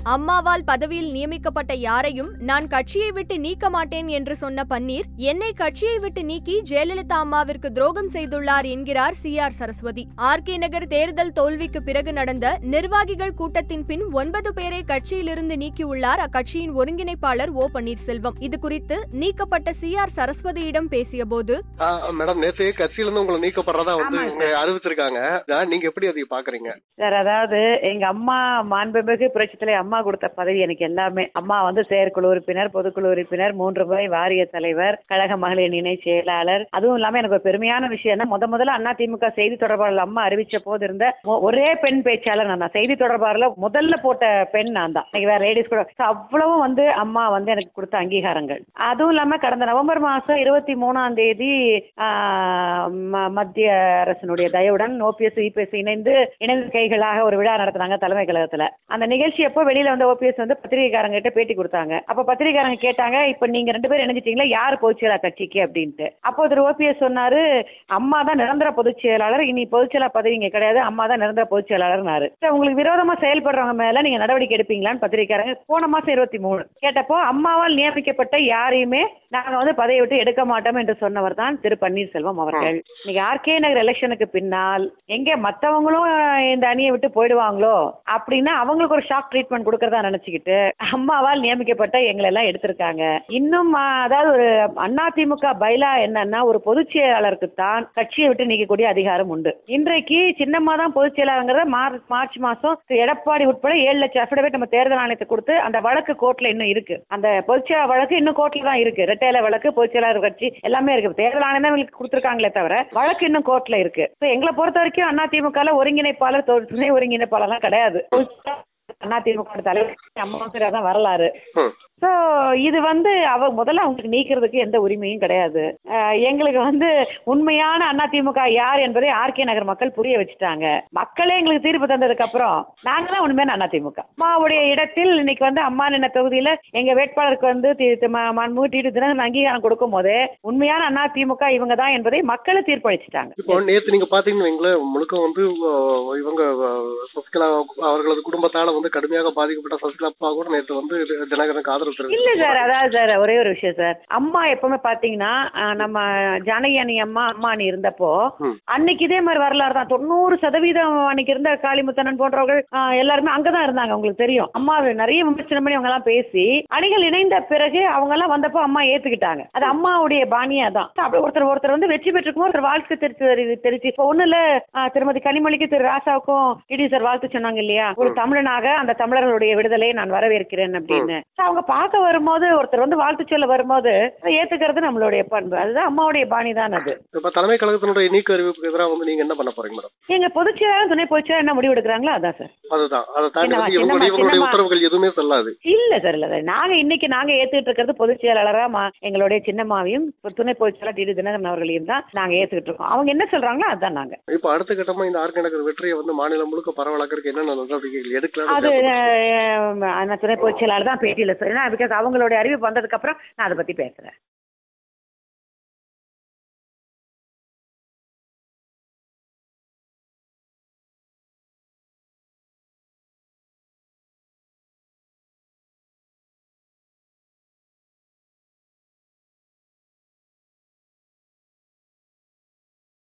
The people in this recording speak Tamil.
அம்மாவால் பதவியில் நியமிக்கப்பட்ட யாரையும் நான் கட்சியை விட்டு நீக்க மாட்டேன் என்று சொன்ன பன்னீர் என்னை கட்சியை விட்டு நீக்கி ஜெயலலிதா அம்மாவிற்கு துரோகம் செய்துள்ளார் என்கிறார் C R Saraswathi R K Nagar தேர்தல் தோல்விக்கு பிறகு நடந்த நிர்வாகிகள் கூட்டத்தின் பின் ஒன்பது பேரை கட்சியிலிருந்து நீக்கியுள்ளார் அக்கட்சியின் ஒருங்கிணைப்பாளர் ஓ பன்னீர்செல்வம் இது குறித்து நீக்கப்பட்ட சி ஆர் சரஸ்வதியிடம் பேசியபோது ஆ, மேடம் நேத்து கட்சியில இருந்து உங்களை நீக்கப்படுறதா வந்து ஆமாங்க இவங்க அறிவிச்சிருக்காங்க ஆ, நீங்க எப்படி அதை பாக்குறீங்க சார் அதாவது எங்க அம்மா மாண்புமிகு புரட்சித்தலை அம்மா கொடுத்த பதவி எனக்கு எல்லாமே அம்மா வந்து செயற்குழு உறுப்பினர் பொதுக்குழு உறுப்பினர் மூன்று முறை வாரிய தலைவர் கழக மகளிர் இணை செயலாளர் அதுவும் இல்லாம எனக்கு ஒரு பெருமையான விஷயம் முத முதல்ல அண்ணா திமுக செய்தி தொடர்பாளர் அம்மா அறிவிச்ச போது இருந்த ஒ- ஒரே பெண் பேச்சாளர் நான் தான் செய்தி தொடர்பாளர்ல முதல்ல போட்ட பெண் நான் தான் இன்னைக்கு வேற லேடிஸ் கூட So, அவ்வளவும் வந்து அம்மா வந்து எனக்கு கொடுத்த அங்கீகாரங்கள் அதுவும் இல்லாம கடந்த நவம்பர் மாசம் இருபத்தி மூணாம் தேதி ஆஹ், ம- மத்திய அரசினுடைய தயவுடன் ஓபிஎஸ் இபிஎஸ் இணைந்து இணைந்து கைகளாக ஒரு விழா நடத்தினாங்க தலைமை கழகத்துல அந்த நிகழ்ச்சி அப்போ வெளியில வந்து ஓபிஎஸ் வந்து பத்திரிகைக்காரங்க கிட்ட பேட்டி கொடுத்தாங்க அப்ப பத்திரிகைக்காரங்க கேட்டாங்க இப்ப நீங்க ரெண்டு பேரும் இணைஞ்சிட்டீங்களா யார் பொதுச் செயலாளர் கட்சிக்கு அப்படின்ட்டு அப்போ திரு ஓபிஎஸ் சொன்னாரு அம்மா தான் நிரந்தர பொதுச் செயலாளர் இனி பொதுச் செயலாளர் பதவி இங்க கிடையாது அம்மா தான் நிரந்தர பொதுச் செயலாளர்னாரு சரி, உங்களுக்கு விரோதமா செயல்படுறவங்க மேல நீங்க நடவடிக்கை எடுப்பீங்களான்னு பத்திரிகைக்காரங்க போன மாசம் இருபத்தி மூணு கேட்டப்போ அம்மாவால் நியமிக்கப்பட்ட யாரையுமே நாங்க வந்து பதவியை விட்டு எடுக்க மாட்டோம் என்று சொன்னவர் தான் திரு பன்னீர்செல்வம் அவர்கள் இன்னைக்கு ஆர்கே நகர் எலெக்ஷனுக்கு பின்னால் எங்க மத்தவங்களும் இந்த அணியை விட்டு போயிடுவாங்களோ அப்படின்னா அவங்களுக்கு ஒரு ஷாக் ட்ரீட்மெண்ட் கொடுக்கறதா நினைச்சுக்கிட்டு அம்மாவால் நியமிக்கப்பட்ட எங்களை எல்லாம் எடுத்திருக்காங்க இன்னும் ஆ, அதாவது ஒரு அதிமுக பைலா என்னன்னா ஒரு பொதுச் செயலாளருக்கு தான் கட்சியை விட்டு நீக்கக்கூடிய அதிகாரம் உண்டு இன்றைக்கு சின்னம்மா தான் பொதுச் செயலாளருங்கிறத மார்ச் மார்ச் மாசம் திரு எடப்பாடி உட்பட ஏழு லட்சம் அஃபிடவிட் நம்ம தேர்தல் ஆணையத்தை கொடுத்து அந்த வழக்கு கோர்ட்ல இன்னும் இருக்கு அந்த பொதுச் செயலாளர் வழக்கு இன்னும் கோர்ட்ல தான் இருக்கு ரெட்டையில வழக்கு பொதுச் செயலாளர் கட்சி எல்லாமே இருக்கு தேர்தல் ஆணையம் தான் இவங்களுக்கு கொடுத்துருக்காங்களே தவிர வழக்கு இன்னும் கோர்ட்ல இருக்கு So, எங்களை பொறுத்த வரைக்கும் அதிமுக ஒருங்கிணைப்பாளர் தொ- துணை ஒருங்கிணைப்பாளர்லாம் கிடையாது அதிமுக தலைவர் அம்மா தான் வரலாறு ம். ஸோ இது வந்து அவ முதல்ல அவங்களுக்கு நீக்கிறதுக்கு எந்த உரிமையும் கிடையாது அஹ் எங்களுக்கு வந்து உண்மையான அதிமுக யார் என்பதை ஆர்கே நகர் மக்கள் புரிய வச்சுட்டாங்க மக்களே எங்களுக்கு தீர்ப்பு தந்ததுக்கு அப்புறம் நாங்க தான் உண்மையான அதிமுக அம்மாவுடைய இடத்தில் இன்னைக்கு வந்து அம்மா நின்ன தொகுதியில எங்க வேட்பாளருக்கு வந்து தி- தி- ம- மாண்புமிகு டிடி தினகரன் அங்கீகாரம் கொடுக்கும் போது உண்மையான அதிமுக இவங்க தான் என்பதை மக்களே தீர்ப்பளிச்சுட்டாங்க இப்போ நேத்து நீங்க பாத்தீங்கன்னு வைங்களேன் முழுக்க வந்து ஆ, இவங்க ஆ, சசிகலா அவர்களது குடும்பத்தால வந்து கடுமையாக பாதிக்கப்பட்ட சசிகலா அப்பா கூட நேத்து வந்து தினகரனுக்கு ஆதரவு இல்ல சார் அதாவது சார் ஒரே ஒரு விஷயம் சார் அம்மா எப்பவுமே பாத்தீங்கன்னா அஹ், நம்ம ஜானகி அணி அம்மா அம்மா அணி இருந்தப்போ ம். அன்னைக்கு இதே மாதிரி வரலாறு தான் தொண்ணூறு சதவீதம் அன்னைக்கு இருந்த காளிமுத்தனன் போன்றவர்கள் அஹ், எல்லாருமே அங்கதான் இருந்தாங்க உங்களுக்கு தெரியும் அம்மா நிறைய விமர்சனம் பண்ணி அவங்க எல்லாம் பேசி அணிகள் இணைந்த பிறகு அவங்க எல்லாம் வந்தப்போ அம்மா ஏத்துக்கிட்டாங்க அது அம்மாவுடைய பாணியா தான் அப்படி ஒருத்தர் ஒருத்தர் வந்து வெற்றி பெற்றுக்கும் ஒருத்தர் வாழ்க்கை தெரிச்சு தெரி- தெரிச்சு இப்போ ஒண்ணு இல்ல அஹ், திருமதி கனிமொழிக்கு திரு ராசாவுக்கும் இடி சார் வாழ்த்து சொன்னாங்க இல்லையா ஒரு தமிழனாக அந்த தமிழர்களுடைய விடுதலையை நான் வரவேற்கிறேன் அப்படின்னு So, அவங்க பார்க்க வரும்போது ஒருத்தர் வந்து வாழ்த்து சொல்ல வரும்போது அதை ஏத்துக்கிறது நம்மளுடைய பண்பு அதுதான் அம்மாவுடைய பாணி தான் அது இப்ப தலைமை கழகத்தினுடைய நீக்க அறிவிப்புக்கு எதிராக வந்து நீங்க என்ன பண்ண போறீங்க மேடம் எங்க பொதுச்செயலாளர் துணை பொதுச்செயலாளர் என்ன முடிவு எடுக்கிறாங்களோ அதான் சார் அதுதான் அதை தாண்டி என்னம்மா, வந்து இவங்களுடைய சின்னம்மா, இவங்களுடைய சின்னம்மா. உத்தரவுகள் எதுவுமே செல்லாது இல்ல சார் இல்ல சார் நாங்க இன்னைக்கு நாங்க ஏத்துக்கிட்டு இருக்கிறது பொதுச் செயலாளரா மா- எங்களுடைய சின்னம்மாவையும் துணை பொதுச் செயலாளர் டிடி தினகரன் அவர்களையும் தான் நாங்க ஏத்துக்கிட்டு இருக்கோம் அவங்க என்ன சொல்றாங்களோ அதான் நாங்க இப்ப அடுத்த கட்டமா இந்த ஆர்கே நகர் வெற்றியை வந்து மாநிலம் முழுக்க பரவலாக்கிறதுக்கு என்னென்ன நடவடிக்கைகள் எடுக்கலாம் அது அஹ், நான் துணை பொதுச் செயலாளர் தான் பேட்டியில சொல்றேன் பிகாஸ் அவங்களுடைய அறிவிப்பு வந்ததுக்கு அப்புறம் நான் அதை பத்தி பேசுறேன்